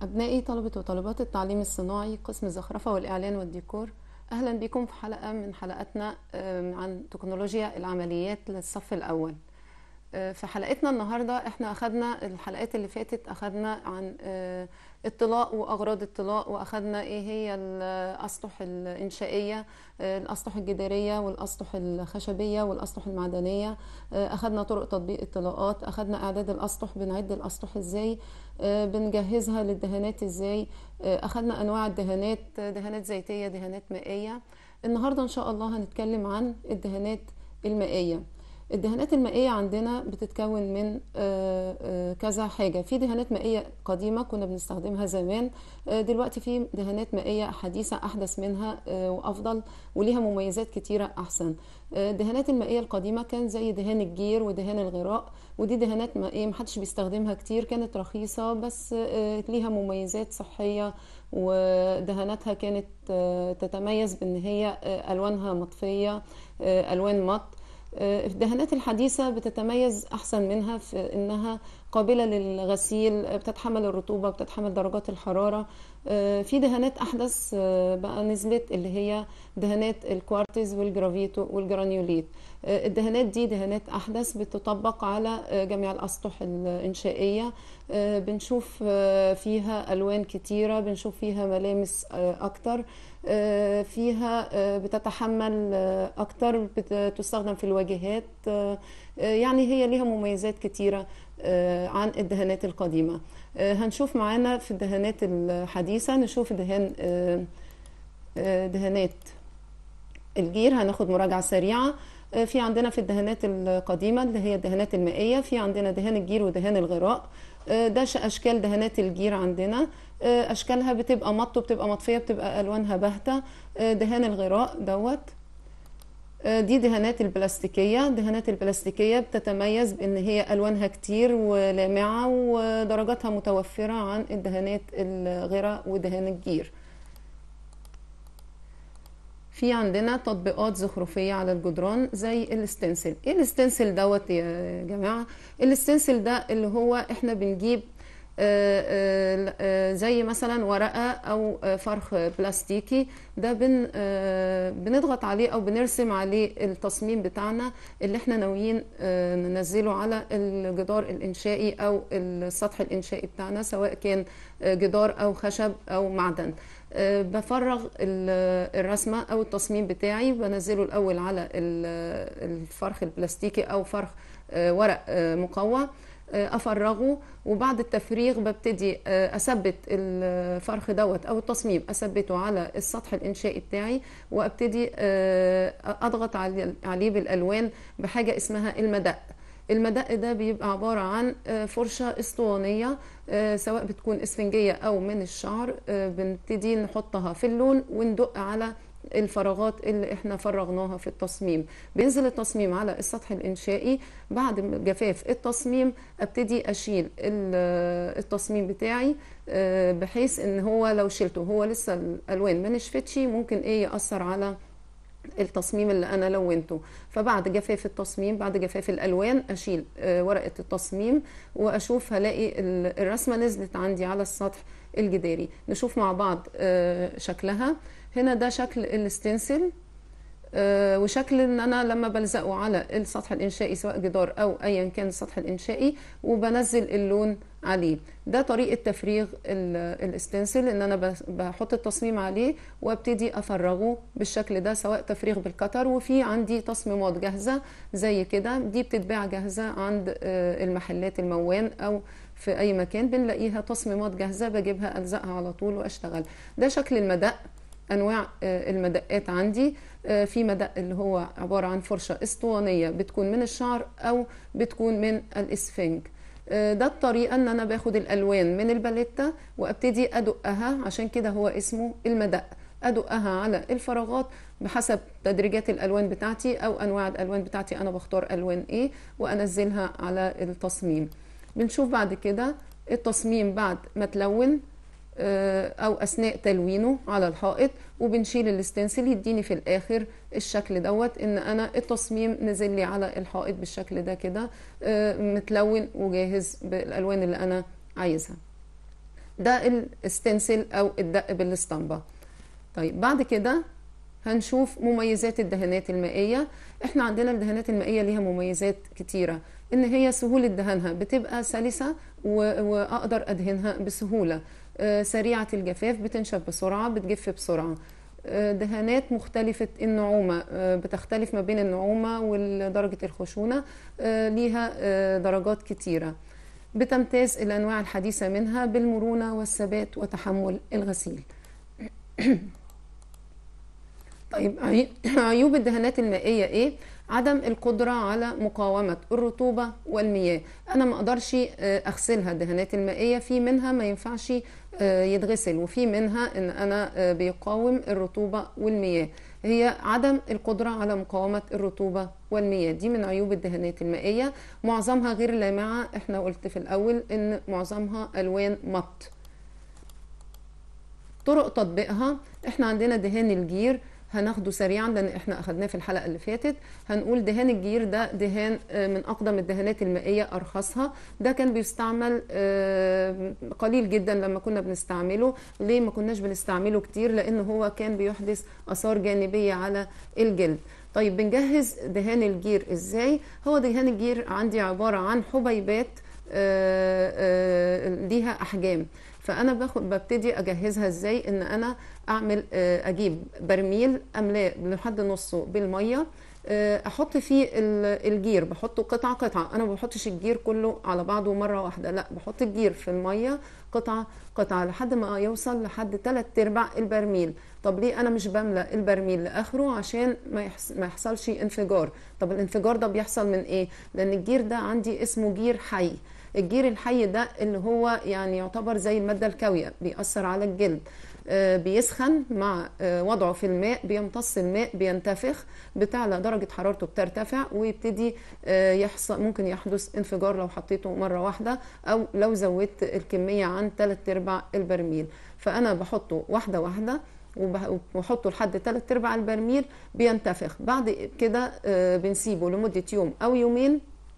أبنائي طلبة وطالبات التعليم الصناعي قسم الزخرفة والإعلان والديكور أهلا بكم في حلقة من حلقاتنا آم، عن تكنولوجيا العمليات للصف الأول آه، في حلقتنا النهاردة احنا أخدنا الحلقات اللي فاتت أخدنا عن آه، الطلاء وأغراض الطلاء وأخدنا إيه هي الأسطح الإنشائية آه، الأسطح الجدارية والأسطح الخشبية والأسطح المعدنية آه، أخدنا طرق تطبيق الطلاءات أخدنا إعداد الأسطح بنعد الأسطح إزاي آه، بنجهزها للدهانات إزاي آه، أخدنا أنواع الدهانات آه، دهانات زيتية دهانات مائية النهاردة إن شاء الله هنتكلم عن الدهانات المائية الدهانات المائية عندنا بتتكون من آه، آه، كذا حاجة في دهانات مائية قديمة كنا بنستخدمها زمان آه، دلوقتي في دهانات مائية حديثة أحدث منها آه، وأفضل وليها مميزات كتيرة أحسن آه، الدهانات المائية القديمة كان زي دهان الجير ودهان الغراء ودي دهانات مائية محدش بيستخدمها كتير كانت رخيصة بس آه، ليها مميزات صحية ودهاناتها كانت آه، تتميز بأن هي آه، ألوانها مطفية آه، ألوان مط آه، الدهانات الحديثة بتتميز أحسن منها في إنها قابلة للغسيل آه، بتتحمل الرطوبة بتتحمل درجات الحرارة آه، في دهانات أحدث آه، بقى نزلت اللي هي دهانات الكوارتز والجرافيتو والجرانيوليت آه، الدهانات دي دهانات أحدث بتطبق على آه، جميع الأسطح الإنشائية آه، بنشوف آه، فيها ألوان كتيرة بنشوف فيها ملامس آه، أكتر آه، فيها آه، بتتحمل آه، أكتر بتستخدم في الواجهات آه، آه، يعني هي ليها مميزات كتيرة آه، عن الدهانات القديمة آه، هنشوف معانا في الدهانات الحديثة نشوف دهان آه، آه، دهانات الجير هناخد مراجعة سريعة آه، في عندنا في الدهانات القديمة اللي هي الدهانات المائية في عندنا دهان الجير ودهان الغراء آه، ده ش- أشكال دهانات الجير عندنا آه، أشكالها بتبقى مط وبتبقى مطفية بتبقى ألوانها باهتة آه، دهان الغراء دوت آه، دي دهانات البلاستيكية دهانات البلاستيكية بتتميز بأن هي ألوانها كتير ولامعة ودرجاتها متوفرة عن الدهانات الغراء ودهان الجير في عندنا تطبيقات زخرفية على الجدران زي الستنسل ايه الستنسل دوت يا جماعة الستنسل ده اللي هو احنا بنجيب آه، آه، آه، زي مثلا ورقة أو آه، فرخ بلاستيكي ده بن آه، بنضغط عليه أو بنرسم عليه التصميم بتاعنا اللي احنا ناويين آه، ننزله على الجدار الإنشائي أو السطح الإنشائي بتاعنا سواء كان آه، جدار أو خشب أو معدن آه، بفرغ ال- الرسمة أو التصميم بتاعي بنزله الأول على ال- الفرخ البلاستيكي أو فرخ آه، ورق آه، مقوى آه، افرغه وبعد التفريغ ببتدي آه، اثبت الفرخ دوت او التصميم اثبته على السطح الانشائي بتاعي وابتدي آه، اضغط علي- عليه بالالوان بحاجه اسمها المدق المدق ده بيبقى عبارة عن آه، فرشة اسطوانية آه، سواء بتكون اسفنجية أو من الشعر آه، بنبتدي نحطها في اللون وندق على الفراغات اللي احنا فرغناها في التصميم بينزل التصميم على السطح الإنشائي بعد جفاف التصميم ابتدي أشيل ال- التصميم بتاعي آه، بحيث ان هو لو شلته هو لسه الألوان ما نشفتش ممكن ايه يأثر على التصميم اللي انا لونته فبعد جفاف التصميم بعد جفاف الالوان اشيل آه، ورقه التصميم واشوف هلاقي ال- الرسمه نزلت عندي على السطح الجداري نشوف مع بعض آه، شكلها هنا ده شكل الستنسل آه، وشكل ان انا لما بلزقه على السطح الانشائي سواء جدار او ايا كان السطح الانشائي وبنزل اللون عليه ده طريقه تفريغ ال- الاستنسل ان انا بس- بحط التصميم عليه وابتدي افرغه بالشكل ده سواء تفريغ بالكتر وفي عندي تصميمات جاهزه زي كده دي بتتباع جاهزه عند آه، المحلات الموان او في اي مكان بنلاقيها تصميمات جاهزه بجيبها الزقها على طول واشتغل ده شكل المدق انواع آه، المدقات عندي آه، في مدق اللي هو عباره عن فرشه اسطوانيه بتكون من الشعر او بتكون من الاسفنج آه، ده الطريقه ان انا باخد الالوان من الباليتا وابتدي ادقها عشان كده هو اسمه المدق ادقها على الفراغات بحسب تدريجات الالوان بتاعتي او انواع الالوان بتاعتي انا بختار الوان ايه وانزلها على التصميم بنشوف بعد كده التصميم بعد ما تلون آه، او اثناء تلوينه على الحائط وبنشيل الاستنسل يديني في الاخر الشكل دوت ان انا التصميم نزل لي على الحائط بالشكل ده كده آه، متلون وجاهز بالالوان اللي انا عايزها ده الستنسل او الدق بالاسطمبه طيب بعد كده هنشوف مميزات الدهانات المائيه احنا عندنا الدهانات المائيه ليها مميزات كتيره ان هي سهوله دهانها بتبقى سلسه و- واقدر ادهنها بسهوله آه، سريعه الجفاف بتنشف بسرعه بتجف بسرعه آه، دهانات مختلفة النعومة آه، بتختلف ما بين النعومة ودرجة الخشونة آه، ليها آه، درجات كتيرة بتمتاز الأنواع الحديثة منها بالمرونة والثبات وتحمل الغسيل طيب عي- عيوب الدهانات المائية ايه؟ عدم القدرة على مقاومة الرطوبة والمياه أنا ما أقدرش آه، أغسلها الدهانات المائية في منها ما ينفعش آه، يتغسل وفي منها إن أنا آه، بيقاوم الرطوبة والمياه هي عدم القدرة على مقاومة الرطوبة والمياه دي من عيوب الدهانات المائية معظمها غير لامعة احنا قلت في الأول إن معظمها ألوان مط طرق تطبيقها احنا عندنا دهان الجير هناخده سريعا لان احنا اخدناه في الحلقه اللي فاتت هنقول دهان الجير ده دهان آه، من اقدم الدهانات المائيه ارخصها ده كان بيستعمل آه، قليل جدا لما كنا بنستعمله ليه ما كناش بنستعمله كتير لان هو كان بيحدث اثار جانبيه على الجلد طيب بنجهز دهان الجير ازاي هو دهان الجير عندي عباره عن حبيبات آه، آه، ليها احجام فانا باخد ببتدي اجهزها ازاي ان انا اعمل آه، اجيب برميل املاه لحد نصه بالميه آه، احط فيه ال- الجير بحطه قطعه قطعه انا ما بحطش الجير كله على بعضه مره واحده لا بحط الجير في الميه قطعه قطعه لحد ما يوصل لحد 3 ارباع البرميل طب ليه انا مش بملى البرميل لاخره عشان ما يحص... ما يحصلش انفجار طب الانفجار ده بيحصل من ايه لان الجير ده عندي اسمه جير حي الجير الحي ده اللي هو يعني يعتبر زي الماده الكاويه بيأثر على الجلد آه، بيسخن مع آه، وضعه في الماء بيمتص الماء بينتفخ بتعلى درجة حرارته بترتفع ويبتدي آه، يحصل ممكن يحدث انفجار لو حطيته مرة واحدة أو لو زودت الكمية عن 3 أرباع البرميل فأنا بحطه واحدة واحدة وبح- وبحطه لحد 3 أرباع البرميل بينتفخ بعد كده آه، بنسيبه لمدة يوم أو يومين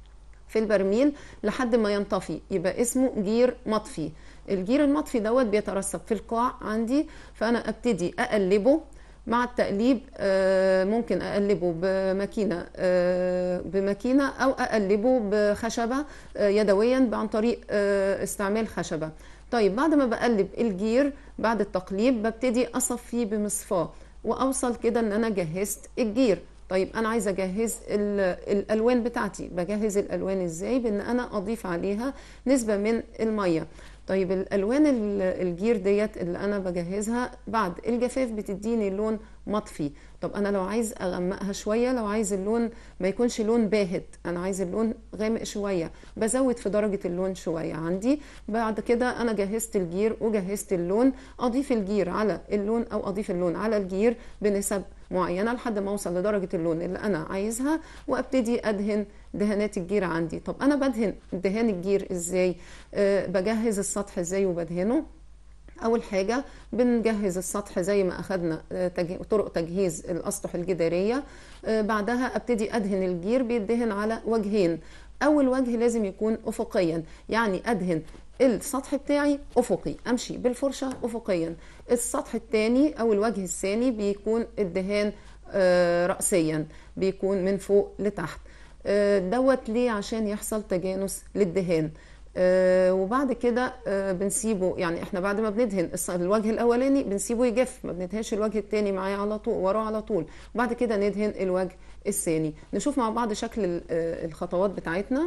في البرميل لحد ما ينطفي يبقى اسمه جير مطفي الجير المطفي دوت بيترسب في القاع عندي فانا ابتدي اقلبه مع التقليب آه، ممكن اقلبه بماكينه آه، بماكينه او اقلبه بخشبه آه، يدويا عن طريق آه، استعمال خشبه طيب بعد ما بقلب الجير بعد التقليب ببتدي اصفيه بمصفاه واوصل كده ان انا جهزت الجير طيب انا عايزه اجهز ال- الالوان بتاعتي بجهز الالوان ازاي بان انا اضيف عليها نسبه من الميه طيب الالوان ال- الجير ديت اللي انا بجهزها بعد الجفاف بتديني لون مطفي طب انا لو عايز اغمقها شويه لو عايز اللون ما يكونش لون باهت انا عايز اللون غامق شويه بزود في درجه اللون شويه عندي بعد كده انا جهزت الجير وجهزت اللون اضيف الجير على اللون او اضيف اللون على الجير بنسب معينه لحد ما اوصل لدرجه اللون اللي انا عايزها وابتدي ادهن دهانات الجير عندي طب انا بدهن دهان الجير ازاي أه بجهز السطح ازاي وبدهنه اول حاجه بنجهز السطح زي ما اخدنا آه، تج- طرق تجهيز الاسطح الجداريه آه، بعدها ابتدي ادهن الجير بيدهن على وجهين اول وجه لازم يكون افقيا يعني ادهن السطح بتاعي افقي امشي بالفرشه افقيا السطح الثاني او الوجه الثاني بيكون الدهان آه، راسيا بيكون من فوق لتحت آه، دوت ليه عشان يحصل تجانس للدهان آه، وبعد كده آه، بنسيبه يعني احنا بعد ما بندهن الص- الوجه الاولاني بنسيبه يجف ما بندهنش الوجه الثاني معاه على طول وراه على طول وبعد كده ندهن الوجه الثاني نشوف مع بعض شكل ال- آه، الخطوات بتاعتنا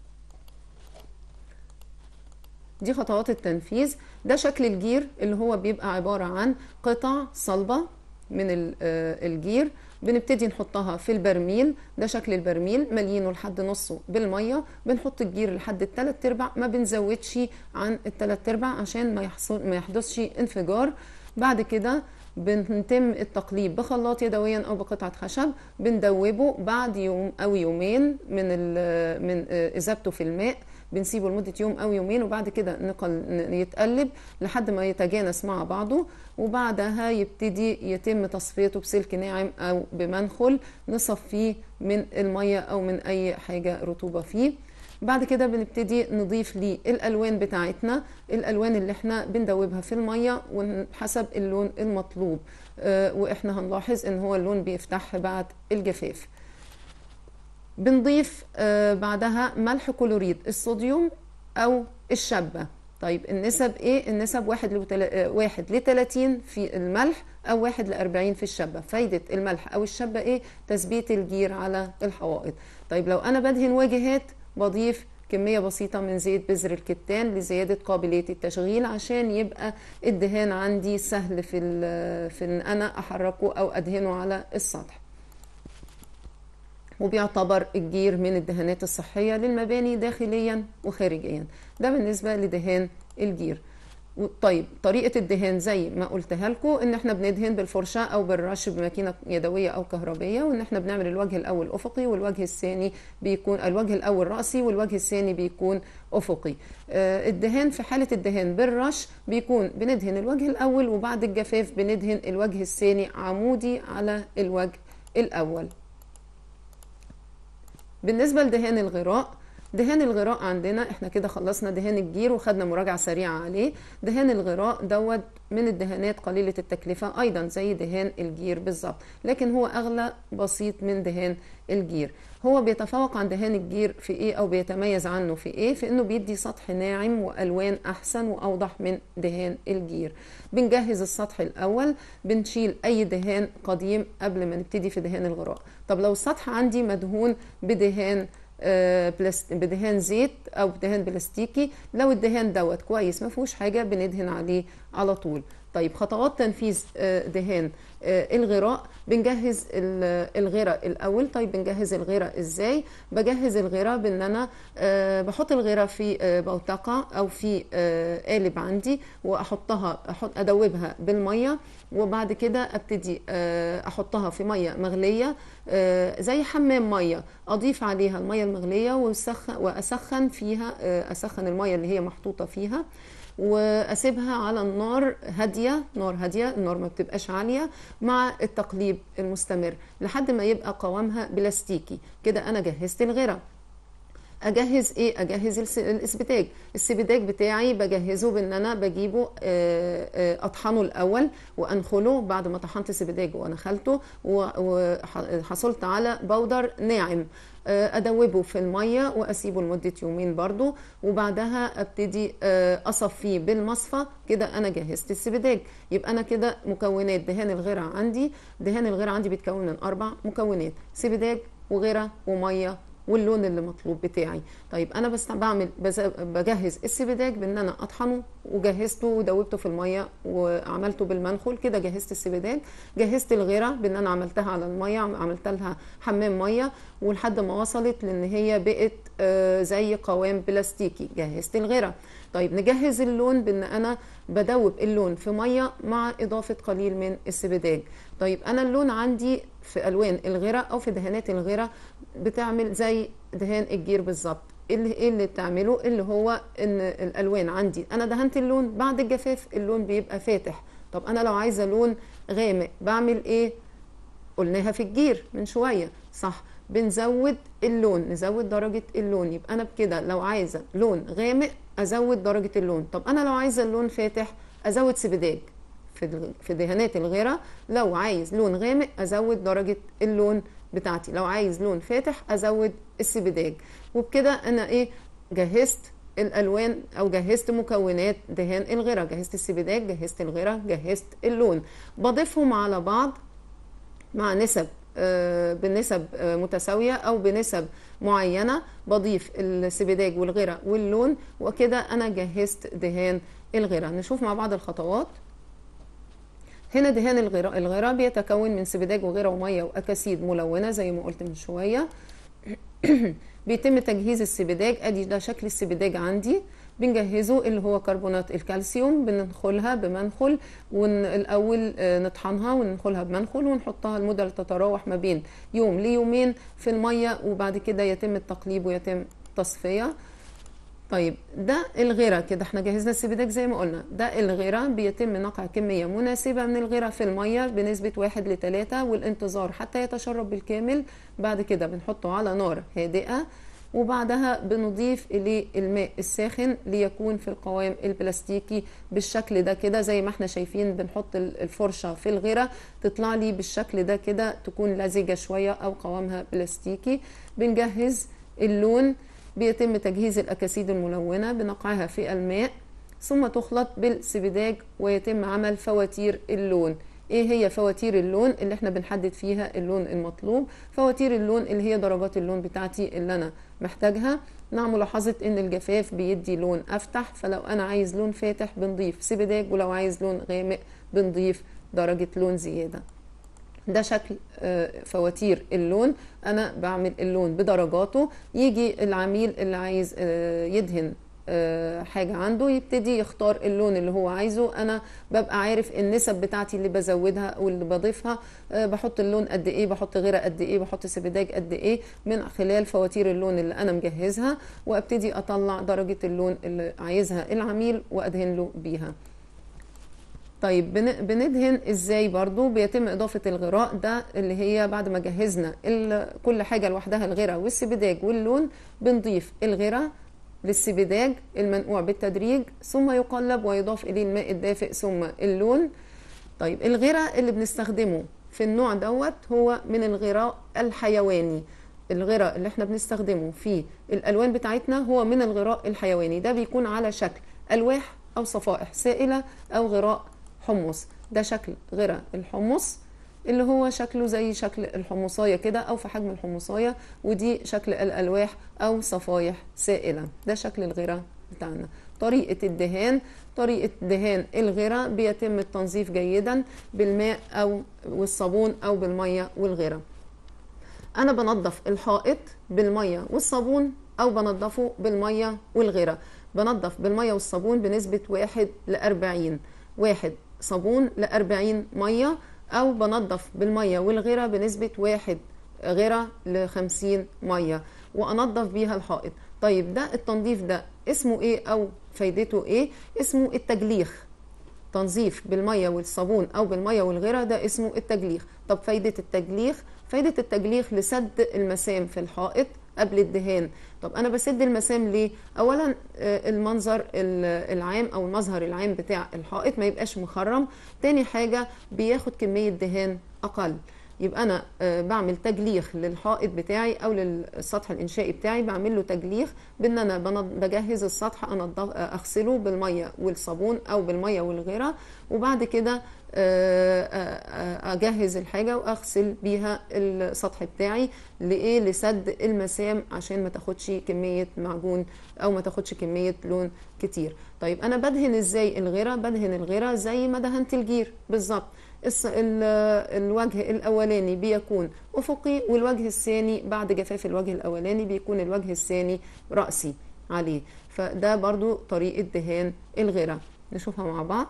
دي خطوات التنفيذ ده شكل الجير اللي هو بيبقى عبارة عن قطع صلبة من ال- آه، الجير بنبتدي نحطها في البرميل ده شكل البرميل مليينه لحد نصه بالميه بنحط الجير لحد التلات ارباع ما بنزودش عن التلات ارباع عشان ما يحصل ما يحدثش انفجار بعد كده بنتم التقليب بخلاط يدويا او بقطعه خشب بندوبه بعد يوم او يومين من ال- من آه، اذابته في الماء بنسيبه لمده يوم او يومين وبعد كده نقل ن- يتقلب لحد ما يتجانس مع بعضه وبعدها يبتدي يتم تصفيته بسلك ناعم او بمنخل نصفيه من الميه او من اي حاجه رطوبه فيه بعد كده بنبتدي نضيف ليه الالوان بتاعتنا الالوان اللي احنا بندوبها في الميه وحسب اللون المطلوب آه، واحنا هنلاحظ ان هو اللون بيفتح بعد الجفاف بنضيف آه، بعدها ملح كلوريد الصوديوم او الشبه طيب النسب ايه النسب واحد لتل... آه، واحد ل 30 في الملح او واحد ل 40 في الشبه فايده الملح او الشبه ايه تثبيت الجير على الحوائط طيب لو انا بدهن واجهات بضيف كمية بسيطة من زيت بذر الكتان لزيادة قابلية التشغيل عشان يبقى الدهان عندي سهل في, ال- في ان انا احركه او ادهنه على السطح وبيعتبر الجير من الدهانات الصحية للمباني داخليا وخارجيا ده بالنسبة لدهان الجير و- طيب طريقة الدهان زي ما قلتها لكم ان احنا بندهن بالفرشاة او بالرش بماكينة يدوية او كهربية وان احنا بنعمل الوجه الاول افقي والوجه الثاني بيكون الوجه الاول رأسي والوجه الثاني بيكون افقي آه، الدهان في حالة الدهان بالرش بيكون بندهن الوجه الاول وبعد الجفاف بندهن الوجه الثاني عمودي على الوجه الاول بالنسبة لدهان الغراء دهان الغراء عندنا احنا كده خلصنا دهان الجير وخدنا مراجعة سريعة عليه دهان الغراء دوت من الدهانات قليلة التكلفة ايضا زي دهان الجير بالظبط لكن هو اغلى بسيط من دهان الجير هو بيتفوق عن دهان الجير في ايه او بيتميز عنه في ايه في انه بيدي سطح ناعم والوان احسن واوضح من دهان الجير بنجهز السطح الاول بنشيل اي دهان قديم قبل ما نبتدي في دهان الغراء طب لو السطح عندي مدهون بدهان آه، بلاست... بدهان زيت او بدهان بلاستيكي لو الدهان دوت كويس ما فيهوش حاجه بندهن عليه على طول طيب خطوات تنفيذ آه، دهان آه، الغراء بنجهز ال- الغراء الاول طيب بنجهز الغراء ازاي بجهز الغراء بان انا آه، بحط الغراء في آه، بوتقه او في آه، قالب عندي واحطها احط ادوبها بالميه وبعد كده ابتدي آه، احطها في ميه مغليه آه، زي حمام ميه اضيف عليها الميه المغليه وأسخن- واسخن فيها آه، اسخن الميه اللي هي محطوطه فيها واسيبها على النار هاديه نار هاديه النار ما بتبقاش عاليه مع التقليب المستمر لحد ما يبقى قوامها بلاستيكي كده انا جهزت الغرة اجهز ايه اجهز الس- الاسبتاج السبتاج بتاعي بجهزه بان انا بجيبه آه، آه، اطحنه الاول وانخله بعد ما طحنت السبتاج ونخلته وحصلت على بودر ناعم آه، ادوبه في الميه واسيبه لمده يومين برضو وبعدها ابتدي آه، اصفيه بالمصفى كده انا جهزت السبتاج يبقى انا كده مكونات دهان الغرة عندي دهان الغرة عندي بيتكون من اربع مكونات سبتاج وغرة وميه واللون اللي مطلوب بتاعي طيب انا بس بعمل بز- بجهز السبداج بان انا اطحنه وجهزته ودوبته في الميه وعملته بالمنخل كده جهزت السبداج جهزت الغيره بان انا عملتها على الميه عملت لها حمام ميه ولحد ما وصلت لان هي بقت آه، زي قوام بلاستيكي جهزت الغيره طيب نجهز اللون بان انا بدوب اللون في ميه مع اضافه قليل من السبداج طيب انا اللون عندي في الوان الغيره او في دهانات الغيره بتعمل زي دهان الجير بالظبط إيه اللي ايه اللي بتعمله اللي هو ان الالوان عندي انا دهنت اللون بعد الجفاف اللون بيبقى فاتح طب انا لو عايزه لون غامق بعمل ايه قلناها في الجير من شويه صح بنزود اللون نزود درجه اللون يبقى انا بكده لو عايزه لون غامق ازود درجه اللون طب انا لو عايزه اللون فاتح ازود سبداج في ال- في دهانات الغيره لو عايز لون غامق ازود درجه اللون بتاعتي لو عايز لون فاتح ازود السبداج وبكده انا ايه جهزت الالوان او جهزت مكونات دهان الغيره جهزت السبداج جهزت الغيره جهزت اللون بضيفهم على بعض مع نسب آه، بنسب آه، متساوية أو بنسب معينة بضيف السبداج والغرة واللون وكده أنا جهزت دهان الغرة نشوف مع بعض الخطوات هنا دهان الغراء الغراء بيتكون من سبداج وغيره وميه واكاسيد ملونه زي ما قلت من شويه بيتم تجهيز السبداج ادي ده شكل السبداج عندي بنجهزه اللي هو كربونات الكالسيوم بندخلها بمنخل والاول نطحنها وننخلها بمنخل ونحطها لمده تتراوح ما بين يوم ليومين في الميه وبعد كده يتم التقليب ويتم تصفيه طيب ده الغيرة كده احنا جهزنا السبيداك زي ما قلنا ده الغيرة بيتم نقع كمية مناسبة من الغيرة في المية بنسبة واحد لتلاتة والانتظار حتى يتشرب بالكامل بعد كده بنحطه على نار هادئة وبعدها بنضيف اليه الماء الساخن ليكون في القوام البلاستيكي بالشكل ده كده زي ما احنا شايفين بنحط الفرشه في الغيره تطلع لي بالشكل ده كده تكون لزجه شويه او قوامها بلاستيكي بنجهز اللون بيتم تجهيز الاكاسيد الملونه بنقعها في الماء ثم تخلط بالسبيداج ويتم عمل فواتير اللون ايه هي فواتير اللون اللي احنا بنحدد فيها اللون المطلوب فواتير اللون اللي هي درجات اللون بتاعتي اللي انا محتاجها مع ملاحظة ان الجفاف بيدي لون افتح فلو انا عايز لون فاتح بنضيف سبيداج ولو عايز لون غامق بنضيف درجة لون زيادة ده شكل فواتير اللون انا بعمل اللون بدرجاته يجي العميل اللي عايز يدهن حاجة عنده يبتدي يختار اللون اللي هو عايزه أنا ببقى عارف النسب بتاعتي اللي بزودها واللي بضيفها بحط اللون قد إيه بحط غيرة قد إيه بحط سبيداج قد إيه من خلال فواتير اللون اللي أنا مجهزها وأبتدي أطلع درجة اللون اللي عايزها العميل وأدهن له بيها طيب بندهن ازاي برضو بيتم اضافة الغراء ده اللي هي بعد ما جهزنا كل حاجة لوحدها الغيرة والسبيداج واللون بنضيف الغيرة للسبيداج المنقوع بالتدريج ثم يقلب ويضاف اليه الماء الدافئ ثم اللون طيب الغيرة اللي بنستخدمه في النوع دوت هو من الغراء الحيواني الغراء اللي احنا بنستخدمه في الالوان بتاعتنا هو من الغراء الحيواني ده بيكون على شكل الواح او صفائح سائله او غراء حمص ده شكل غراء الحمص اللي هو شكله زي شكل الحمصاية كده أو في حجم الحمصاية ودي شكل الألواح أو صفايح سائلة ده شكل الغراء بتاعنا طريقة الدهان طريقة دهان الغراء بيتم التنظيف جيدا بالماء أو والصابون أو بالمية والغراء أنا بنظف الحائط بالمية والصابون أو بنظفه بالمية والغراء بنظف بالمية والصابون بنسبة واحد لأربعين واحد صابون لأربعين مية أو بنظف بالمية والغيرة بنسبة واحد غيرة لخمسين مية وأنظف بيها الحائط طيب ده التنظيف ده اسمه إيه أو فايدته إيه اسمه التجليخ تنظيف بالمية والصابون أو بالمية والغيرة ده اسمه التجليخ طب فايدة التجليخ فايدة التجليخ لسد المسام في الحائط قبل الدهان طب انا بسد المسام ليه اولا المنظر العام او المظهر العام بتاع الحائط ما يبقاش مخرم تاني حاجه بياخد كميه دهان اقل يبقى انا بعمل تجليخ للحائط بتاعي او للسطح الانشائي بتاعي بعمل له تجليخ بان انا بجهز السطح انضف اغسله بالميه والصابون او بالميه والغيره وبعد كده اجهز الحاجه واغسل بيها السطح بتاعي لايه لسد المسام عشان ما تاخدش كميه معجون او ما تاخدش كميه لون كتير طيب انا بدهن ازاي الغيره بدهن الغيره زي ما دهنت الجير بالظبط الوجه الاولاني بيكون افقي والوجه الثاني بعد جفاف الوجه الاولاني بيكون الوجه الثاني راسي عليه فده برضو طريقه دهان الغيره نشوفها مع بعض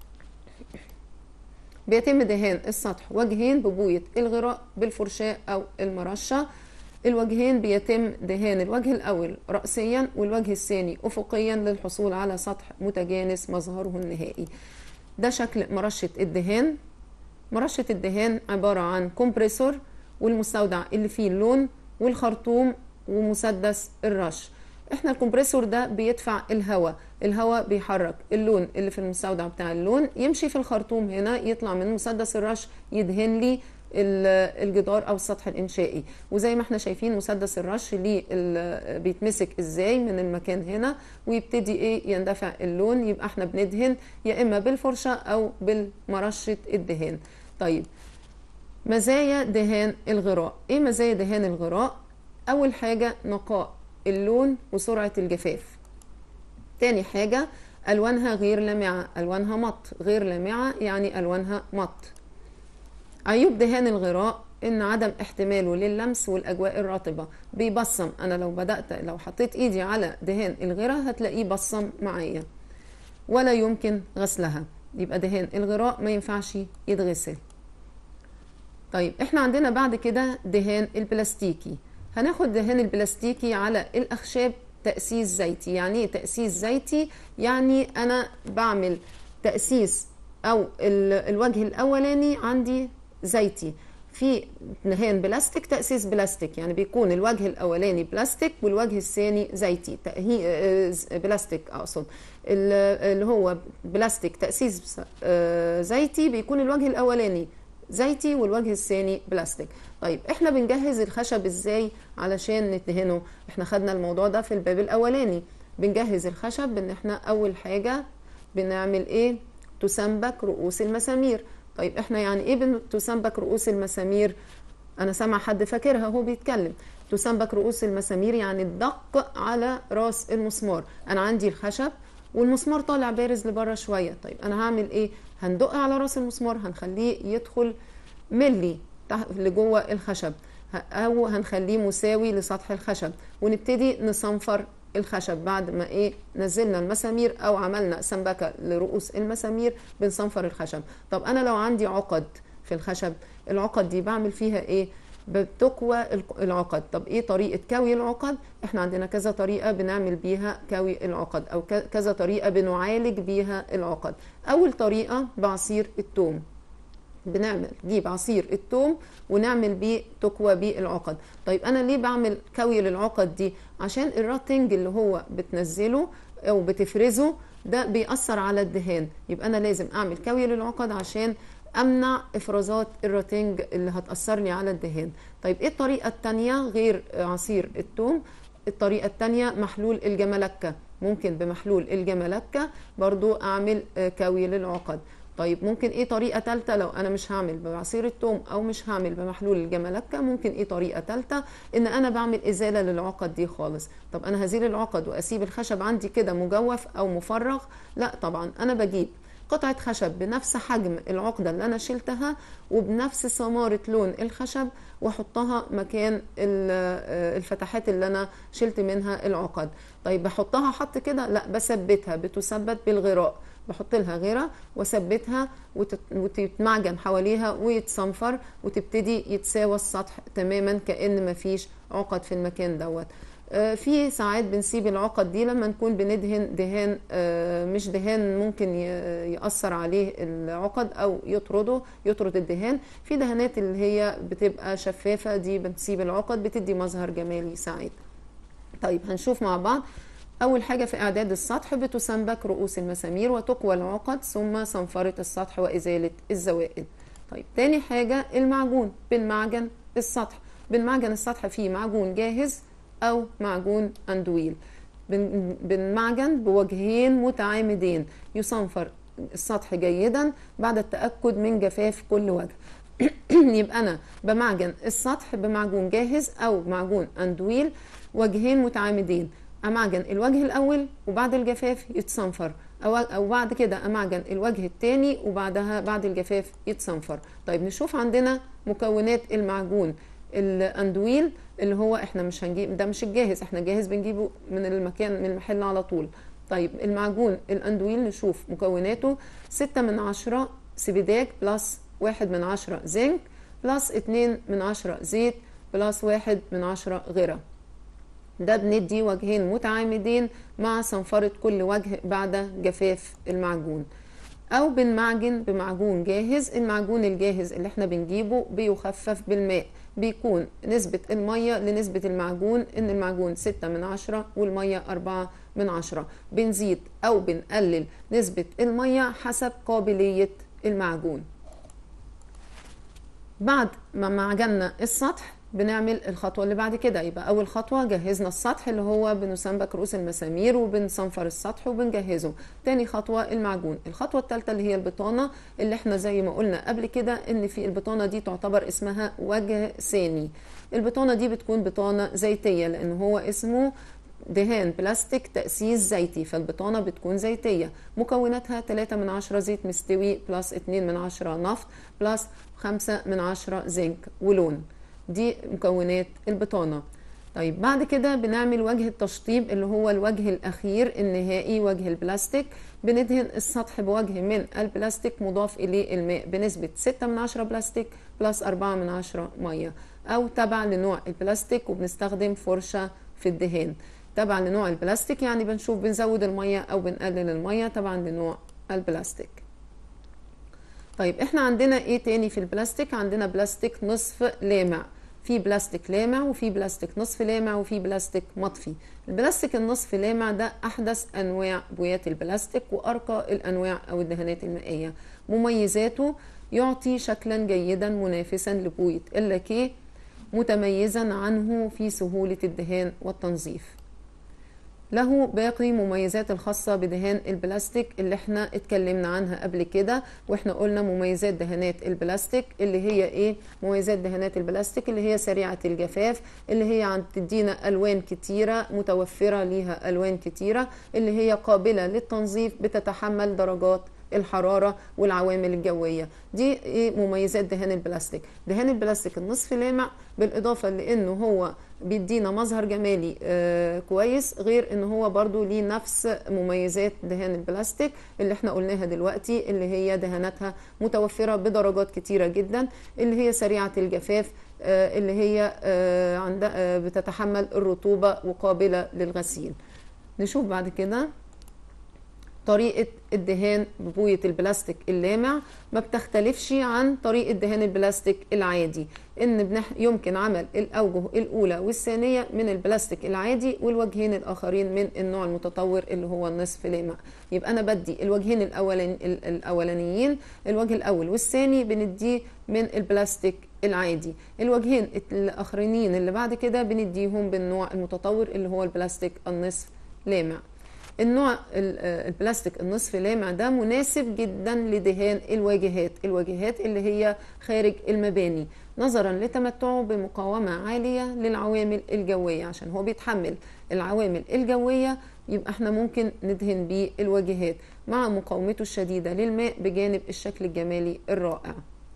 بيتم دهان السطح وجهين ببوية الغراء بالفرشاة أو المرشة الوجهين بيتم دهان الوجه الأول رأسيا والوجه الثاني أفقيا للحصول على سطح متجانس مظهره النهائي ده شكل مرشة الدهان مرشة الدهان عبارة عن كومبريسور والمستودع اللي فيه اللون والخرطوم ومسدس الرش احنا الكمبريسور ده بيدفع الهواء الهواء بيحرك اللون اللي في المستودع بتاع اللون يمشي في الخرطوم هنا يطلع من مسدس الرش يدهن لي الجدار او السطح الانشائي وزي ما احنا شايفين مسدس الرش ليه بيتمسك ازاي من المكان هنا ويبتدي ايه يندفع اللون يبقى احنا بندهن يا اما بالفرشه او بالمرشه الدهان طيب مزايا دهان الغراء ايه مزايا دهان الغراء اول حاجه نقاء اللون وسرعه الجفاف تاني حاجه الوانها غير لامعه الوانها مط غير لامعه يعني الوانها مط عيوب دهان الغراء ان عدم احتماله لللمس والاجواء الرطبه بيبصم انا لو بدات لو حطيت ايدي على دهان الغراء هتلاقيه بصم معايا ولا يمكن غسلها يبقى دهان الغراء ما ينفعش يتغسل طيب احنا عندنا بعد كده دهان البلاستيكي هناخد دهان البلاستيكي على الاخشاب تاسيس زيتي يعني ايه تاسيس زيتي يعني انا بعمل تاسيس او الوجه الاولاني عندي زيتي في دهان بلاستيك تأسيس بلاستيك يعني بيكون الوجه الأولاني بلاستيك والوجه الثاني زيتي تأهي آه، بلاستيك أقصد ال- اللي هو بلاستيك تأسيس آه، زيتي بيكون الوجه الأولاني زيتي والوجه الثاني بلاستيك طيب احنا بنجهز الخشب ازاي علشان ندهنه احنا خدنا الموضوع ده في الباب الأولاني بنجهز الخشب بان احنا أول حاجة بنعمل ايه تسنبك رؤوس المسامير طيب احنا يعني ايه بن- تسنبك رؤوس المسامير انا سامع حد فاكرها هو بيتكلم تسنبك رؤوس المسامير يعني الدق على راس المسمار انا عندي الخشب والمسمار طالع بارز لبره شويه طيب انا هعمل ايه هندق على راس المسمار هنخليه يدخل ملي تحت لجوه الخشب ه- او هنخليه مساوي لسطح الخشب ونبتدي نصنفر الخشب بعد ما ايه نزلنا المسامير او عملنا سنبكه لرؤوس المسامير بنصنفر الخشب طب انا لو عندي عقد في الخشب العقد دي بعمل فيها ايه بتكوى الق- العقد طب ايه طريقه كوي العقد احنا عندنا كذا طريقه بنعمل بيها كوي العقد او ك- كذا طريقه بنعالج بيها العقد اول طريقه بعصير الثوم بنعمل نجيب عصير الثوم ونعمل بيه تكوى بيه العقد طيب انا ليه بعمل كوي للعقد دي عشان الراتنج اللي هو بتنزله او بتفرزه ده بيأثر على الدهان يبقى انا لازم اعمل كوي للعقد عشان امنع افرازات الراتنج اللي هتأثر لي على الدهان طيب ايه الطريقة التانية غير عصير الثوم الطريقة التانية محلول الجملكة ممكن بمحلول الجملكة برضو اعمل آه، كوي للعقد طيب ممكن ايه طريقه ثالثه لو انا مش هعمل بعصير الثوم او مش هعمل بمحلول الجملكه ممكن ايه طريقه ثالثه ان انا بعمل ازاله للعقد دي خالص طب انا هزيل العقد واسيب الخشب عندي كده مجوف او مفرغ لا طبعا انا بجيب قطعة خشب بنفس حجم العقدة اللي أنا شلتها وبنفس سمارة لون الخشب وأحطها مكان ال- آه، الفتحات اللي أنا شلت منها العقد طيب بحطها حط كده لا بثبتها بتثبت بالغراء بحط لها غيرة واثبتها وتت- وتتمعجن حواليها ويتصنفر وتبتدي يتساوى السطح تماما كأن مفيش عقد في المكان دوت آه، في ساعات بنسيب العقد دي لما نكون بندهن دهان آه، مش دهان ممكن ي- يأثر عليه العقد أو يطرده يطرد الدهان في دهانات اللي هي بتبقى شفافة دي بنسيب العقد بتدي مظهر جمالي ساعات طيب هنشوف مع بعض أول حاجة في إعداد السطح بتسنبك رؤوس المسامير وتكوى العقد ثم صنفرة السطح وإزالة الزوائد طيب تاني حاجة المعجون بنمعجن السطح بنمعجن السطح فيه معجون جاهز أو معجون أندويل بن- بنمعجن بوجهين متعامدين يصنفر السطح جيدا بعد التأكد من جفاف كل وجه يبقى أنا بمعجن السطح بمعجون جاهز أو معجون أندويل وجهين متعامدين أمعجن الوجه الأول وبعد الجفاف يتصنفر أو أو بعد كده أمعجن الوجه الثاني وبعدها بعد الجفاف يتصنفر طيب نشوف عندنا مكونات المعجون الاندويل اللي هو احنا مش هنجيب ده مش الجاهز احنا الجاهز بنجيبه من المكان من المحل على طول طيب المعجون الاندويل نشوف مكوناته ستة من عشرة سبيداك بلس واحد من عشرة زنك بلس اتنين من عشرة زيت بلس واحد من عشرة غيره ده بندي وجهين متعامدين مع صنفرة كل وجه بعد جفاف المعجون او بنمعجن بمعجون جاهز المعجون الجاهز اللي احنا بنجيبه بيخفف بالماء بيكون نسبة المية لنسبة المعجون ان المعجون ستة من عشرة والمية أربعة من عشرة بنزيد او بنقلل نسبة المية حسب قابلية المعجون بعد ما معجنا السطح بنعمل الخطوة اللي بعد كده يبقى أول خطوة جهزنا السطح اللي هو بنسنبك رؤوس المسامير وبنصنفر السطح وبنجهزه تاني خطوة المعجون الخطوة الثالثة اللي هي البطانة اللي احنا زي ما قلنا قبل كده ان في البطانة دي تعتبر اسمها وجه ثاني البطانة دي بتكون بطانة زيتية لان هو اسمه دهان بلاستيك تأسيس زيتي فالبطانة بتكون زيتية مكوناتها 3 من 10 زيت مستوي بلس 2 من 10 نفط بلس 5 من 10 زنك ولون دي مكونات البطانة طيب بعد كده بنعمل وجه التشطيب اللي هو الوجه الأخير النهائي وجه البلاستيك بندهن السطح بوجه من البلاستيك مضاف إليه الماء بنسبة 6 من 10 بلاستيك بلس 4 من 10 مية أو تبع لنوع البلاستيك وبنستخدم فرشة في الدهان تبع لنوع البلاستيك يعني بنشوف بنزود المية أو بنقلل المية تبعا لنوع البلاستيك طيب احنا عندنا ايه تاني في البلاستيك عندنا بلاستيك نصف لامع في بلاستيك لامع وفي بلاستيك نصف لامع وفي بلاستيك مطفي البلاستيك النصف لامع ده احدث انواع بويات البلاستيك وارقى الانواع او الدهانات المائيه مميزاته يعطي شكلا جيدا منافسا لبويه اللاكيه متميزا عنه في سهوله الدهان والتنظيف له باقي مميزات الخاصة بدهان البلاستيك اللي احنا اتكلمنا عنها قبل كده واحنا قلنا مميزات دهانات البلاستيك اللي هي ايه مميزات دهانات البلاستيك اللي هي سريعة الجفاف اللي هي عم تدينا الوان كتيرة متوفرة ليها الوان كتيرة اللي هي قابلة للتنظيف بتتحمل درجات الحرارة والعوامل الجوية دي ايه مميزات دهان البلاستيك دهان البلاستيك النصف لامع بالإضافة لأنه هو بيدينا مظهر جمالي آه كويس غير ان هو برضو ليه نفس مميزات دهان البلاستيك اللي احنا قلناها دلوقتي اللي هي دهاناتها متوفرة بدرجات كتيرة جدا اللي هي سريعة الجفاف آه اللي هي آه عندها آه بتتحمل الرطوبة وقابلة للغسيل نشوف بعد كده طريقة الدهان ببوية البلاستيك اللامع ما بتختلفش عن طريقة دهان البلاستيك العادي ان بنح يمكن عمل الاوجه الاولى والثانية من البلاستيك العادي والوجهين الاخرين من النوع المتطور اللي هو النصف لامع يبقى انا بدي الوجهين الأولين الاولانيين الوجه الاول والثاني بنديه من البلاستيك العادي الوجهين الاخرين اللي بعد كده بنديهم بالنوع المتطور اللي هو البلاستيك النصف لامع النوع البلاستيك النصف لامع ده مناسب جدا لدهان الواجهات الواجهات اللي هي خارج المباني نظرا لتمتعه بمقاومة عالية للعوامل الجوية عشان هو بيتحمل العوامل الجوية يبقى احنا ممكن ندهن بيه الواجهات مع مقاومته الشديدة للماء بجانب الشكل الجمالي الرائع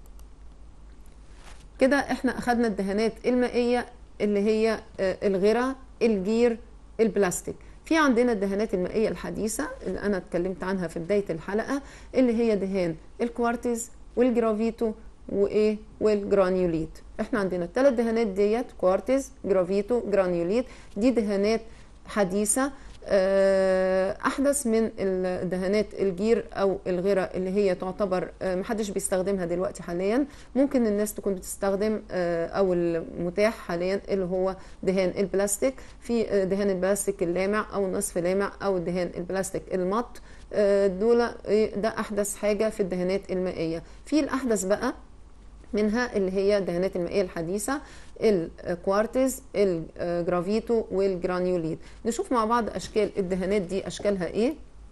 كده احنا اخدنا الدهانات المائية اللي هي الغرة الجير البلاستيك في عندنا الدهانات المائية الحديثة اللي أنا اتكلمت عنها في بداية الحلقة اللي هي دهان الكوارتز والجرافيتو وإيه والجرانيوليت احنا عندنا الثلاث دهانات ديت كوارتز جرافيتو جرانيوليت دي دهانات حديثة احدث من الدهانات الجير او الغيره اللي هي تعتبر محدش بيستخدمها دلوقتي حاليا ممكن الناس تكون بتستخدم او المتاح حاليا اللي هو دهان البلاستيك في دهان البلاستيك اللامع او النصف لامع او دهان البلاستيك المط دول ده احدث حاجه في الدهانات المائيه في الاحدث بقى منها اللي هي الدهانات المائيه الحديثه الكوارتز الجرافيتو والجرانيوليت نشوف مع بعض اشكال الدهانات دي اشكالها ايه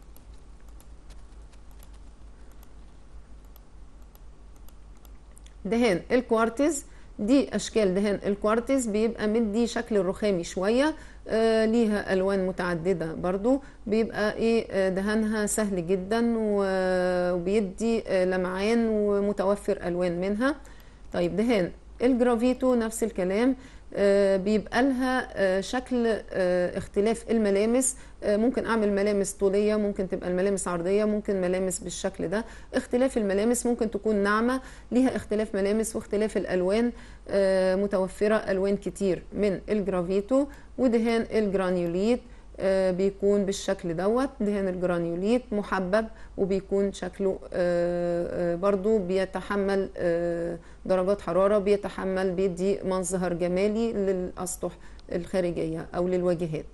دهان الكوارتز دي اشكال دهان الكوارتز بيبقى مدي شكل الرخامي شويه آه ليها الوان متعدده برضو بيبقى ايه آه دهانها سهل جدا وبيدي آه لمعان ومتوفر الوان منها طيب دهان الجرافيتو نفس الكلام بيبقى لها شكل اختلاف الملامس ممكن اعمل ملامس طوليه ممكن تبقى الملامس عرضيه ممكن ملامس بالشكل ده اختلاف الملامس ممكن تكون ناعمه ليها اختلاف ملامس واختلاف الالوان متوفره الوان كتير من الجرافيتو ودهان الجرانيوليت بيكون بالشكل دوت دهان الجرانيوليت محبب وبيكون شكله برضو بيتحمل درجات حرارة بيتحمل بيدي منظر جمالي للأسطح الخارجية أو للواجهات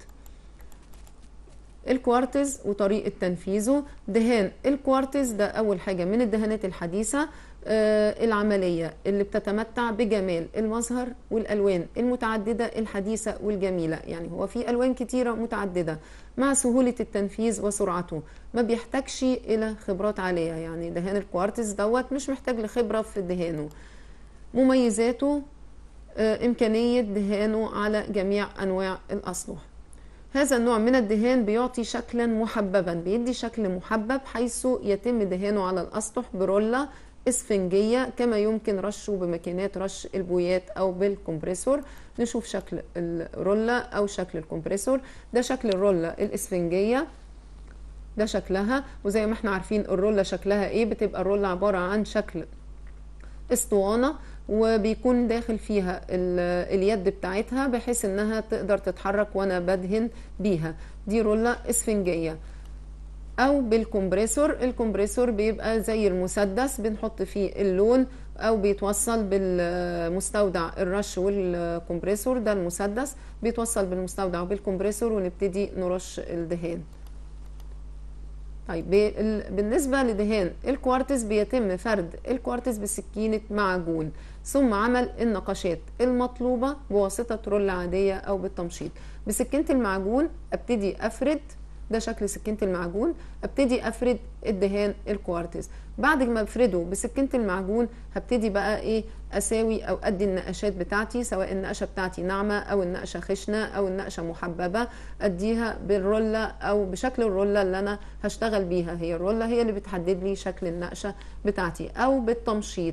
الكوارتز وطريقة تنفيذه دهان الكوارتز ده أول حاجة من الدهانات الحديثة آه العملية اللي بتتمتع بجمال المظهر والألوان المتعددة الحديثة والجميلة يعني هو في ألوان كتيرة متعددة مع سهولة التنفيذ وسرعته ما بيحتاجش إلى خبرات عالية يعني دهان الكوارتز دوت مش محتاج لخبرة في دهانه مميزاته آه إمكانية دهانه على جميع أنواع الأسطح هذا النوع من الدهان بيعطي شكلا محببا بيدي شكل محبب حيث يتم دهانه على الأسطح برولة اسفنجية كما يمكن رشه بماكينات رش البويات أو بالكمبريسور نشوف شكل الرولة أو شكل الكمبريسور ده شكل الرولة الاسفنجية ده شكلها وزي ما احنا عارفين الرولة شكلها ايه بتبقى الرولة عبارة عن شكل اسطوانة وبيكون داخل فيها اليد بتاعتها بحيث انها تقدر تتحرك وانا بدهن بيها دي رولة اسفنجية او بالكمبريسور الكمبريسور بيبقى زي المسدس بنحط فيه اللون او بيتوصل بالمستودع الرش والكمبريسور ده المسدس بيتوصل بالمستودع وبالكمبريسور ونبتدي نرش الدهان طيب بال- بالنسبة لدهان الكوارتز بيتم فرد الكوارتز بسكينة معجون ثم عمل النقشات المطلوبة بواسطة رولة عادية أو بالتمشيط بسكينة المعجون أبتدي أفرد ده شكل سكينة المعجون ابتدي افرد الدهان الكوارتز بعد ما افرده بسكينة المعجون هبتدي بقى ايه اساوي او ادي النقشات بتاعتي سواء النقشة بتاعتي ناعمة او النقشة خشنة او النقشة محببة اديها بالرولة او بشكل الرولة اللي انا هشتغل بيها هي الرولة هي اللي بتحدد لي شكل النقشة بتاعتي او بالتمشيط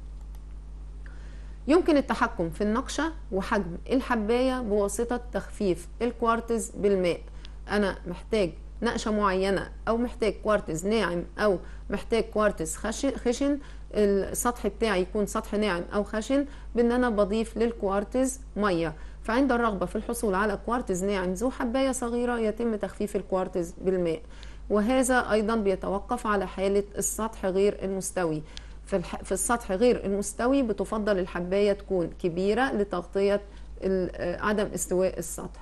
يمكن التحكم في النقشة وحجم الحباية بواسطة تخفيف الكوارتز بالماء أنا محتاج نقشة معينة أو محتاج كوارتز ناعم أو محتاج كوارتز خشن, خشن السطح بتاعي يكون سطح ناعم أو خشن بأن أنا بضيف للكوارتز مية فعند الرغبة في الحصول على كوارتز ناعم ذو حباية صغيرة يتم تخفيف الكوارتز بالماء وهذا أيضا بيتوقف على حالة السطح غير المستوي في, الح... في السطح غير المستوي بتفضل الحباية تكون كبيرة لتغطية عدم استواء السطح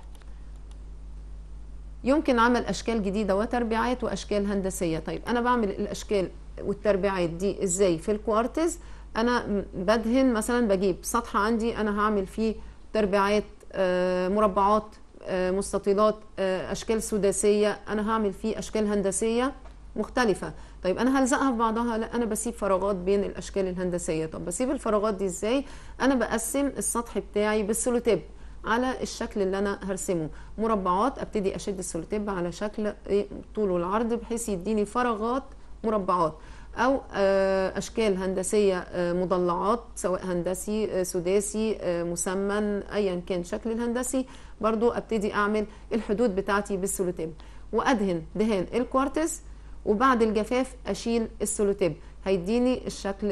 يمكن عمل أشكال جديدة وتربيعات وأشكال هندسية طيب أنا بعمل الأشكال والتربيعات دي إزاي في الكوارتز أنا بدهن مثلا بجيب سطح عندي أنا هعمل فيه تربيعات مربعات مستطيلات أشكال سداسية أنا هعمل فيه أشكال هندسية مختلفة طيب انا هلزقها في بعضها لا انا بسيب فراغات بين الاشكال الهندسيه طب بسيب الفراغات دي ازاي انا بقسم السطح بتاعي بالسولوتيب على الشكل اللي انا هرسمه مربعات ابتدي اشد السولوتيب على شكل طول والعرض بحيث يديني فراغات مربعات او اشكال هندسيه مضلعات سواء هندسي سداسي مسمن ايا كان شكل الهندسي برضو ابتدي اعمل الحدود بتاعتي بالسولوتيب وادهن دهان الكوارتز وبعد الجفاف اشيل السولوتيب هيديني الشكل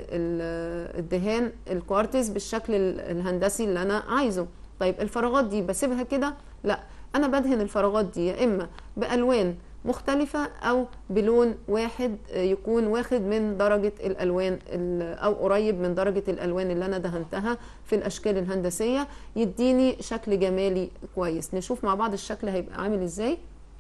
الدهان الكوارتز بالشكل الهندسي اللي انا عايزه طيب الفراغات دي بسيبها كده لا انا بدهن الفراغات دي يا اما بالوان مختلفة أو بلون واحد يكون واخد من درجة الألوان أو قريب من درجة الألوان اللي أنا دهنتها في الأشكال الهندسية يديني شكل جمالي كويس نشوف مع بعض الشكل هيبقى عامل إزاي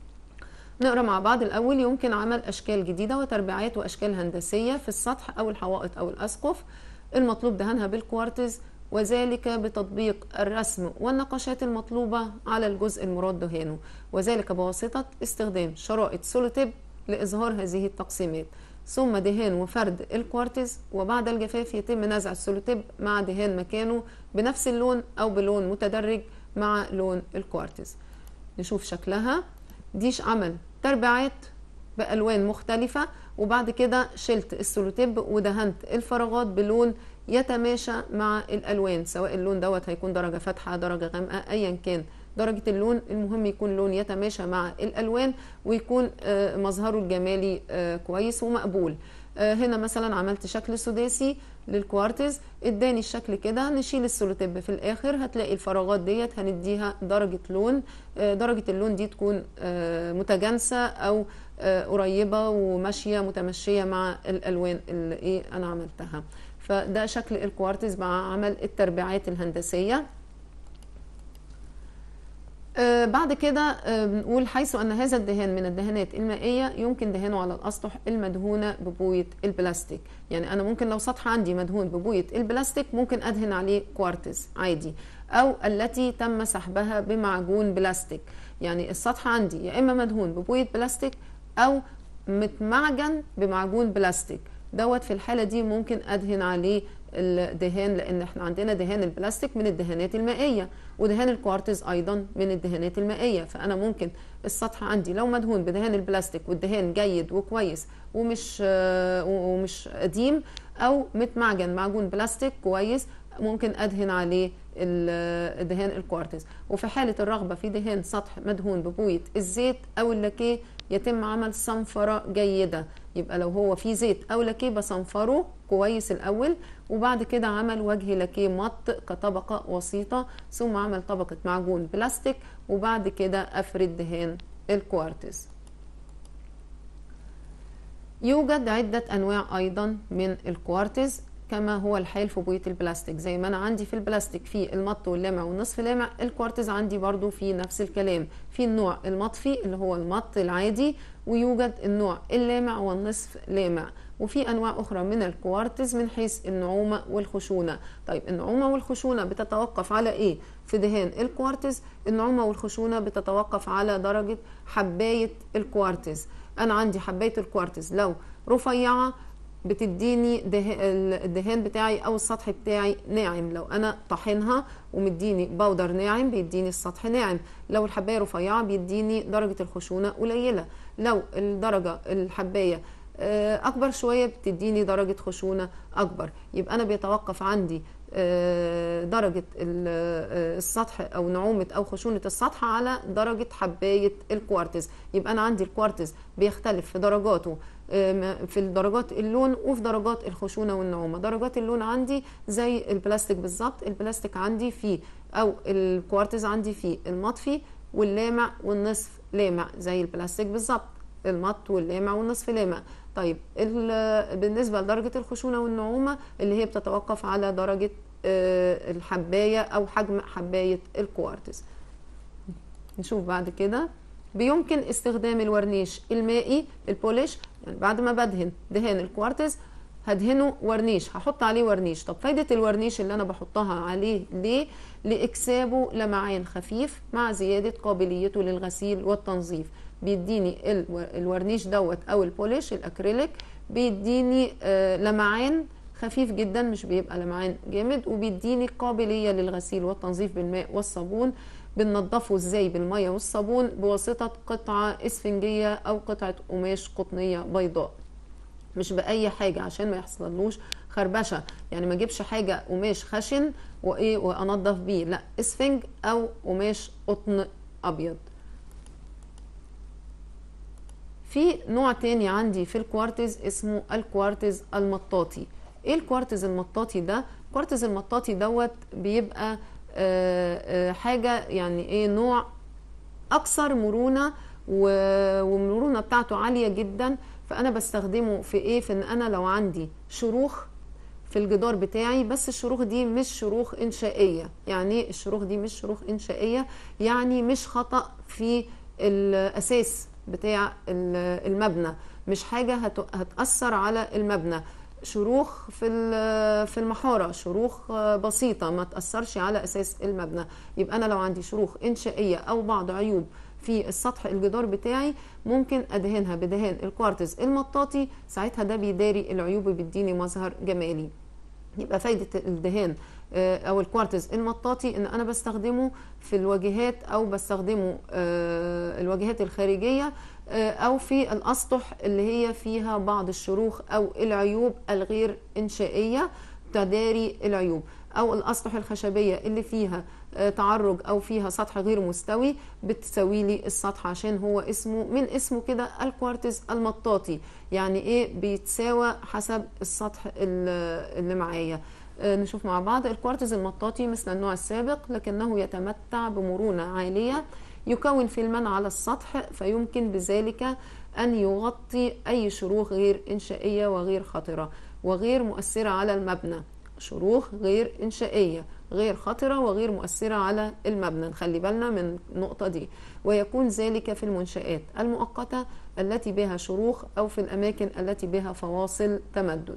نقرا مع بعض الاول يمكن عمل اشكال جديده وتربيعات واشكال هندسيه في السطح او الحوائط او الاسقف المطلوب دهنها بالكوارتز وذلك بتطبيق الرسم والنقاشات المطلوبه على الجزء المراد دهانه وذلك بواسطه استخدام شرائط سولوتيب لاظهار هذه التقسيمات ثم دهان وفرد الكوارتز وبعد الجفاف يتم نزع السولوتيب مع دهان مكانه بنفس اللون او بلون متدرج مع لون الكوارتز نشوف شكلها ديش عمل تربيعات بالوان مختلفه وبعد كده شلت السولوتيب ودهنت الفراغات بلون يتماشى مع الالوان سواء اللون دوت هيكون درجه فاتحه درجه غامقه ايا كان درجه اللون المهم يكون لون يتماشى مع الالوان ويكون مظهره الجمالي كويس ومقبول هنا مثلا عملت شكل سداسي للكوارتز اداني الشكل كده نشيل السولوتيب في الاخر هتلاقي الفراغات ديت هنديها درجه لون درجه اللون دي تكون متجانسه او قريبه وماشيه متمشيه مع الالوان اللي ايه انا عملتها فده شكل الكوارتز مع عمل التربيعات الهندسيه آه بعد كده آه بنقول حيث ان هذا الدهان من الدهانات المائيه يمكن دهانه على الاسطح المدهونه ببويه البلاستيك يعني انا ممكن لو سطح عندي مدهون ببويه البلاستيك ممكن ادهن عليه كوارتز عادي او التي تم سحبها بمعجون بلاستيك يعني السطح عندي يا اما مدهون ببويه بلاستيك او متمعجن بمعجون بلاستيك دوت في الحاله دي ممكن ادهن عليه الدهان لان احنا عندنا دهان البلاستيك من الدهانات المائيه ودهان الكوارتز ايضا من الدهانات المائيه فانا ممكن السطح عندي لو مدهون بدهان البلاستيك والدهان جيد وكويس ومش ومش قديم او متمعجن معجون بلاستيك كويس ممكن ادهن عليه دهان الكوارتز وفي حاله الرغبه في دهان سطح مدهون ببويه الزيت او اللاكيه يتم عمل صنفره جيده يبقى لو هو في زيت او لاكيه بصنفره كويس الاول وبعد كده عمل وجه لاكيه مط كطبقه وسيطه ثم عمل طبقه معجون بلاستيك وبعد كده افرد دهان الكوارتز يوجد عدة أنواع أيضا من الكوارتز كما هو الحال في بوية البلاستيك زي ما أنا عندي في البلاستيك في المط واللامع والنصف لامع الكوارتز عندي برضو في نفس الكلام في النوع المطفي اللي هو المط العادي ويوجد النوع اللامع والنصف لامع وفي انواع اخرى من الكوارتز من حيث النعومه والخشونه طيب النعومه والخشونه بتتوقف على ايه في دهان الكوارتز النعومه والخشونه بتتوقف على درجه حبايه الكوارتز انا عندي حبايه الكوارتز لو رفيعه بتديني ده الدهان بتاعي او السطح بتاعي ناعم لو انا طحنها ومديني بودر ناعم بيديني السطح ناعم لو الحبايه رفيعه بيديني درجه الخشونه قليله لو الدرجه الحبايه اكبر شويه بتديني درجه خشونه اكبر يبقى انا بيتوقف عندي درجة السطح أو نعومة أو خشونة السطح على درجة حباية الكوارتز يبقى أنا عندي الكوارتز بيختلف في درجاته في درجات اللون وفي درجات الخشونة والنعومة درجات اللون عندي زي البلاستيك بالظبط البلاستيك عندي فيه أو الكوارتز عندي فيه المطفي واللامع والنصف لامع زي البلاستيك بالظبط المط واللامع والنصف لامع طيب بالنسبه لدرجه الخشونه والنعومه اللي هي بتتوقف على درجه الحبايه او حجم حبايه الكوارتز نشوف بعد كده بيمكن استخدام الورنيش المائي البوليش يعني بعد ما بدهن دهان الكوارتز هدهنه ورنيش هحط عليه ورنيش طب فايدة الورنيش اللي أنا بحطها عليه ليه؟ لإكسابه لمعان خفيف مع زيادة قابليته للغسيل والتنظيف بيديني الورنيش دوت او البوليش الاكريليك بيديني لمعان خفيف جدا مش بيبقى لمعان جامد وبيديني قابليه للغسيل والتنظيف بالماء والصابون بننضفه ازاي بالميه والصابون بواسطه قطعه اسفنجيه او قطعه قماش قطنيه بيضاء مش باي حاجه عشان ما يحصلوش خربشه يعني ما اجيبش حاجه قماش خشن وايه وانضف بيه لا اسفنج او قماش قطن ابيض في نوع تاني عندي في الكوارتز اسمه الكوارتز المطاطي ايه الكوارتز المطاطي ده الكوارتز المطاطي دوت بيبقى آآ آآ حاجه يعني ايه نوع اكثر مرونه والمرونه بتاعته عاليه جدا فانا بستخدمه في ايه في ان انا لو عندي شروخ في الجدار بتاعي بس الشروخ دي مش شروخ انشائيه يعني الشروخ دي مش شروخ انشائيه يعني مش خطا في الاساس بتاع المبنى مش حاجة هتأثر على المبنى شروخ في في المحارة شروخ بسيطة ما تأثرش على أساس المبنى يبقى أنا لو عندي شروخ إنشائية أو بعض عيوب في السطح الجدار بتاعي ممكن أدهنها بدهان الكوارتز المطاطي ساعتها ده بيداري العيوب وبيديني مظهر جمالي يبقى فايدة الدهان او الكوارتز المطاطي ان انا بستخدمه في الواجهات او بستخدمه الواجهات الخارجيه او في الاسطح اللي هي فيها بعض الشروخ او العيوب الغير انشائيه تداري العيوب او الاسطح الخشبيه اللي فيها تعرج او فيها سطح غير مستوي بتسوي لي السطح عشان هو اسمه من اسمه كده الكوارتز المطاطي يعني ايه بيتساوى حسب السطح اللي معايا نشوف مع بعض الكوارتز المطاطي مثل النوع السابق لكنه يتمتع بمرونة عالية يكون فيلما على السطح فيمكن بذلك أن يغطي أي شروخ غير إنشائية وغير خطرة وغير مؤثرة على المبنى شروخ غير إنشائية غير خطرة وغير مؤثرة على المبنى نخلي بالنا من النقطة دي ويكون ذلك في المنشآت المؤقتة التي بها شروخ أو في الأماكن التي بها فواصل تمدد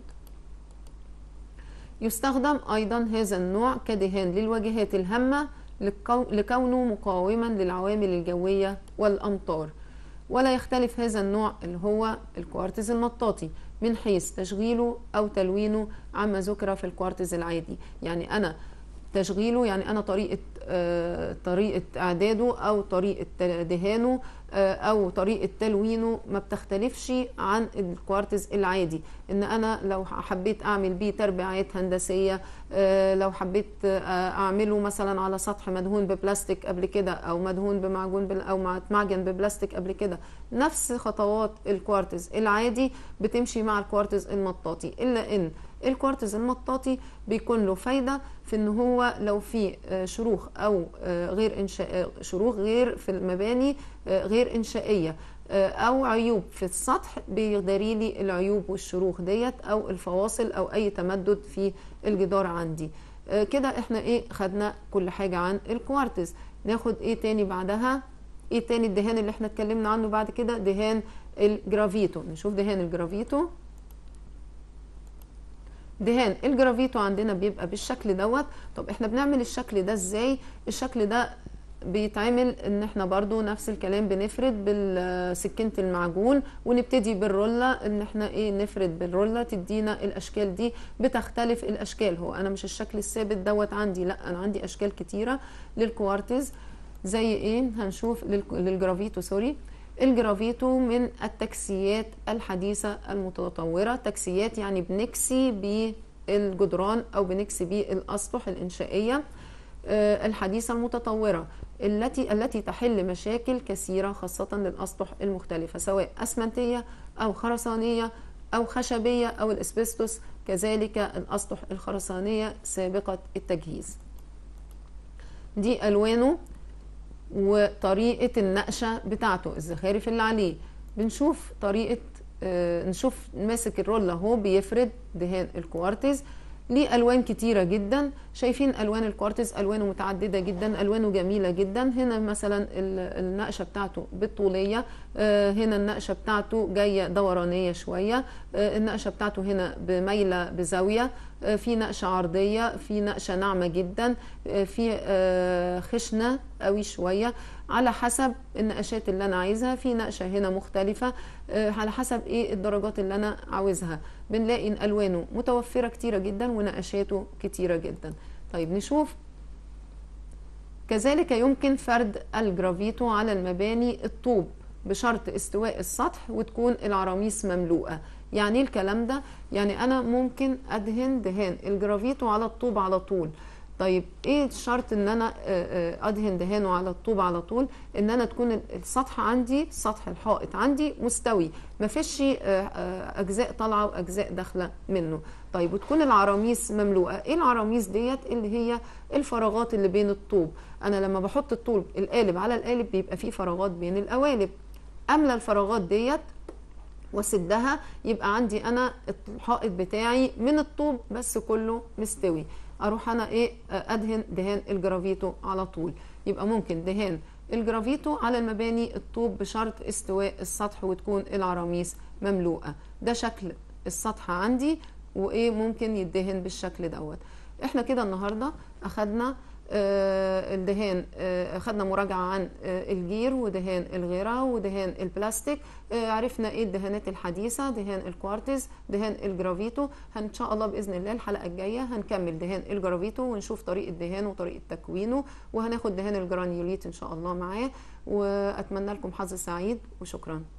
يستخدم أيضا هذا النوع كدهان للواجهات الهامة لكونه مقاوما للعوامل الجوية والأمطار ولا يختلف هذا النوع اللي هو الكوارتز المطاطي من حيث تشغيله أو تلوينه عما ذكر في الكوارتز العادي يعني أنا تشغيله يعني انا طريقه آه طريقه اعداده او طريقه دهانه آه او طريقه تلوينه ما بتختلفش عن الكوارتز العادي ان انا لو حبيت اعمل بيه تربيعات هندسيه آه لو حبيت اعمله مثلا على سطح مدهون ببلاستيك قبل كده او مدهون بمعجون او معجن ببلاستيك قبل كده نفس خطوات الكوارتز العادي بتمشي مع الكوارتز المطاطي الا ان الكوارتز المطاطي بيكون له فايده في ان هو لو في شروخ او غير انشاء شروخ غير في المباني غير انشائيه آه، او عيوب في السطح بيداري لي العيوب والشروخ ديت او الفواصل او اي تمدد في الجدار عندي آه، كده احنا ايه خدنا كل حاجة عن الكوارتز ناخد ايه تاني بعدها ايه تاني الدهان اللي احنا اتكلمنا عنه بعد كده دهان الجرافيتو نشوف دهان الجرافيتو دهان الجرافيتو عندنا بيبقى بالشكل دوت طب احنا بنعمل الشكل ده ازاي الشكل ده بيتعمل ان احنا برضو نفس الكلام بنفرد بالسكينة المعجون ونبتدي بالرولة ان احنا ايه نفرد بالرولة تدينا الاشكال دي بتختلف الاشكال هو انا مش الشكل الثابت دوت عندي لا انا عندي اشكال كتيرة للكوارتز زي ايه هنشوف للك- للجرافيتو سوري الجرافيتو من التكسيات الحديثة المتطورة تكسيات يعني بنكسي بالجدران او بنكسي بالاسطح الانشائية آه، الحديثة المتطورة التي التي تحل مشاكل كثيرة خاصة للأسطح المختلفة سواء أسمنتية أو خرسانية أو خشبية أو الإسبستوس كذلك الأسطح الخرسانية سابقة التجهيز دي ألوانه وطريقة النقشة بتاعته الزخارف اللي عليه بنشوف طريقة آه، نشوف ماسك الرولة هو بيفرد دهان الكوارتز ليه الوان كتيره جدا شايفين الوان الكوارتز الوانه متعدده جدا الوانه جميله جدا هنا مثلا ال- النقشه بتاعته بالطوليه آه، هنا النقشه بتاعته جايه دورانيه شويه آه، النقشه بتاعته هنا بميله بزاويه آه، في نقشه عرضيه في نقشه ناعمه جدا آه، في آه، خشنه قوي شويه على حسب النقشات اللي انا عايزها في نقشه هنا مختلفه آه، على حسب ايه الدرجات اللي انا عاوزها بنلاقي ان الوانه متوفره كتيره جدا ونقشاته كتيره جدا طيب نشوف كذلك يمكن فرد الجرافيتو على المباني الطوب بشرط استواء السطح وتكون العراميس مملوءه يعني ايه الكلام ده يعني انا ممكن ادهن دهان الجرافيتو على الطوب على طول طيب ايه الشرط ان انا آه، آه، ادهن دهانه على الطوب على طول ان انا تكون ال- السطح عندي سطح الحائط عندي مستوي ما فيش آه، آه، اجزاء طالعه واجزاء داخله منه طيب وتكون العراميس مملوءه ايه العراميس ديت اللي هي الفراغات اللي بين الطوب انا لما بحط الطوب القالب على القالب بيبقى فيه فراغات بين القوالب املى الفراغات ديت واسدها يبقى عندي انا الحائط بتاعي من الطوب بس كله مستوي اروح انا ايه ادهن دهان الجرافيتو على طول يبقى ممكن دهان الجرافيتو على المباني الطوب بشرط استواء السطح وتكون العراميس مملوءه ده شكل السطح عندي وايه ممكن يدهن بالشكل دوت احنا كده النهارده اخدنا آه، الدهان آه، اخدنا مراجعه عن آه، الجير ودهان الغيره ودهان البلاستيك آه، عرفنا ايه الدهانات الحديثه دهان الكوارتز دهان الجرافيتو ان شاء الله باذن الله الحلقه الجايه هنكمل دهان الجرافيتو ونشوف طريقه دهانه وطريقه تكوينه وهناخد دهان الجرانيوليت ان شاء الله معاه واتمنى لكم حظ سعيد وشكرا